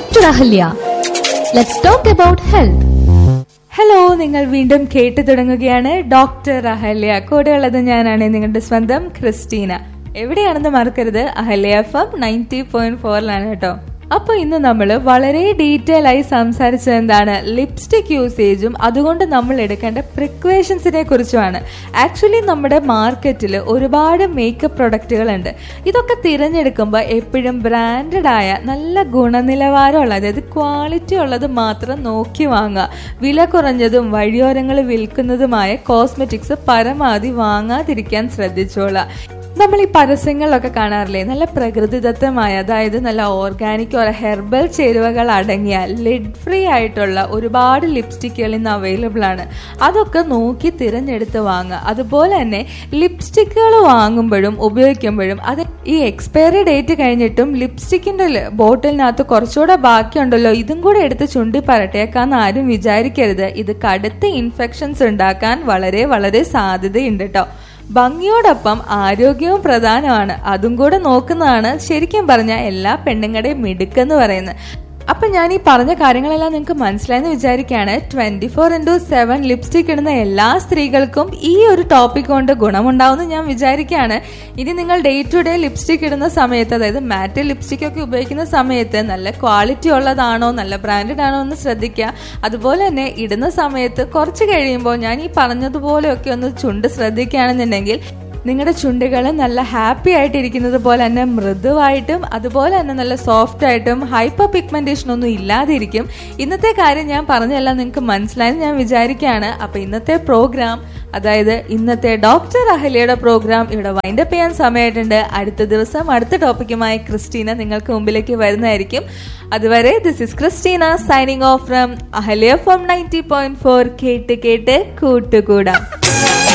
Dr. Ahalya. Let's talk about health. Hello നിങ്ങൾ വീണ്ടും കേട്ടു തുടങ്ങുകയാണ് ഡോക്ടർ അഹല്യ കൂടെയുള്ളത് ഞാനാണ് നിങ്ങളുടെ സ്വന്തം ക്രിസ്റ്റീന എവിടെയാണെന്ന് മറക്കരുത് Ahalya F M ninety point ഫോറിലാണ് കേട്ടോ അപ്പൊ ഇന്ന് നമ്മൾ വളരെ ഡീറ്റെയിൽ ആയി സംസാരിച്ചത് എന്താണ് ലിപ്സ്റ്റിക് യൂസേജും അതുകൊണ്ട് നമ്മൾ എടുക്കേണ്ട പ്രിക്വേഷൻസിനെ കുറിച്ചുമാണ് ആക്ച്വലി നമ്മുടെ മാർക്കറ്റിൽ ഒരുപാട് മേക്കപ്പ് പ്രൊഡക്റ്റുകൾ ഉണ്ട് ഇതൊക്കെ തിരഞ്ഞെടുക്കുമ്പോൾ എപ്പോഴും ബ്രാൻഡഡ് ആയ നല്ല ഗുണനിലവാരമുള്ള അതായത് ക്വാളിറ്റി ഉള്ളത് മാത്രം നോക്കി വാങ്ങുക വില കുറഞ്ഞതും വഴിയോരങ്ങളിൽ വിൽക്കുന്നതുമായ കോസ്മെറ്റിക്സ് പരമാവധി വാങ്ങാതിരിക്കാൻ ശ്രദ്ധിച്ചോളാം നമ്മൾ ഈ പരസ്യങ്ങളിലൊക്കെ കാണാറില്ലേ നല്ല പ്രകൃതിദത്തമായ അതായത് നല്ല ഓർഗാനിക് ഒരു ഹെർബൽ ചേരുവകൾ അടങ്ങിയ ലിഡ് ഫ്രീ ആയിട്ടുള്ള ഒരുപാട് ലിപ്സ്റ്റിക്കുകൾ ഇന്ന് അവൈലബിൾ ആണ് അതൊക്കെ നോക്കി തിരഞ്ഞെടുത്ത് വാങ്ങുക അതുപോലെ തന്നെ ലിപ്സ്റ്റിക്കുകൾ വാങ്ങുമ്പോഴും ഉപയോഗിക്കുമ്പോഴും അത് ഈ എക്സ്പയറി ഡേറ്റ് കഴിഞ്ഞിട്ടും ലിപ്സ്റ്റിക്കിന്റെ ബോട്ടിലിനകത്ത് കുറച്ചുകൂടെ ബാക്കിയുണ്ടല്ലോ ഇതും കൂടെ എടുത്ത് ചുണ്ടി പരട്ടേക്കാന്ന് ആരും വിചാരിക്കരുത് ഇത് കടുത്ത ഇൻഫെക്ഷൻസ് ഉണ്ടാക്കാൻ വളരെ വളരെ സാധ്യതയുണ്ട് കേട്ടോ ഭംഗിയോടൊപ്പം ആരോഗ്യവും പ്രധാനമാണ് അതും കൂടെ നോക്കുന്നതാണ് ശരിക്കും പറഞ്ഞ എല്ലാ പെണ്ണുങ്ങളുടെയും മിടുക്കെന്ന് പറയുന്നത് അപ്പൊ ഞാൻ ഈ പറഞ്ഞ കാര്യങ്ങളെല്ലാം നിങ്ങൾക്ക് മനസ്സിലായെന്ന് വിചാരിക്കുകയാണ് twenty four into seven lipstick ഇടുന്ന എല്ലാ സ്ത്രീകൾക്കും ഈ ഒരു ടോപ്പിക് കൊണ്ട് ഗുണമുണ്ടാവുമെന്ന് ഞാൻ വിചാരിക്കുകയാണ് ഇനി നിങ്ങൾ ഡേ ടു ഡേ ലിപ്സ്റ്റിക് ഇടുന്ന സമയത്ത് അതായത് മാറ്റ് ലിപ്സ്റ്റിക് ഒക്കെ ഉപയോഗിക്കുന്ന സമയത്ത് നല്ല ക്വാളിറ്റി ഉള്ളതാണോ നല്ല ബ്രാൻഡഡ് ആണോ എന്ന് ശ്രദ്ധിക്കുക അതുപോലെ തന്നെ ഇടുന്ന സമയത്ത് കുറച്ച് കഴിയുമ്പോൾ ഞാൻ ഈ പറഞ്ഞതുപോലെയൊക്കെ ഒന്ന് ചുണ്ട് ശ്രദ്ധിക്കുകയാണെന്നുണ്ടെങ്കിൽ നിങ്ങളുടെ ചുണ്ടുകൾ നല്ല ഹാപ്പി ആയിട്ടിരിക്കുന്നത് പോലെ തന്നെ മൃദുവായിട്ടും അതുപോലെ തന്നെ നല്ല സോഫ്റ്റ് ആയിട്ടും ഹൈപ്പർ പിഗ്മെന്റേഷൻ ഒന്നും ഇല്ലാതിരിക്കും ഇന്നത്തെ കാര്യം ഞാൻ പറഞ്ഞതെല്ലാം നിങ്ങൾക്ക് മനസ്സിലായെന്ന് ഞാൻ വിചാരിക്കുകയാണ് അപ്പൊ ഇന്നത്തെ പ്രോഗ്രാം അതായത് ഇന്നത്തെ ഡോക്ടർ അഹലിയുടെ പ്രോഗ്രാം ഇവിടെ വൈൻഡപ്പ് ചെയ്യാൻ സമയമായിട്ടുണ്ട് അടുത്ത ദിവസം അടുത്ത ടോപ്പിക്കുമായി ക്രിസ്റ്റീന നിങ്ങൾക്ക് മുമ്പിലേക്ക് വരുന്നതായിരിക്കും അതുവരെ this is Christina signing off from Ahalia from ninety point four കേട്ട് കേട്ട് കൂട്ടുകൂടാം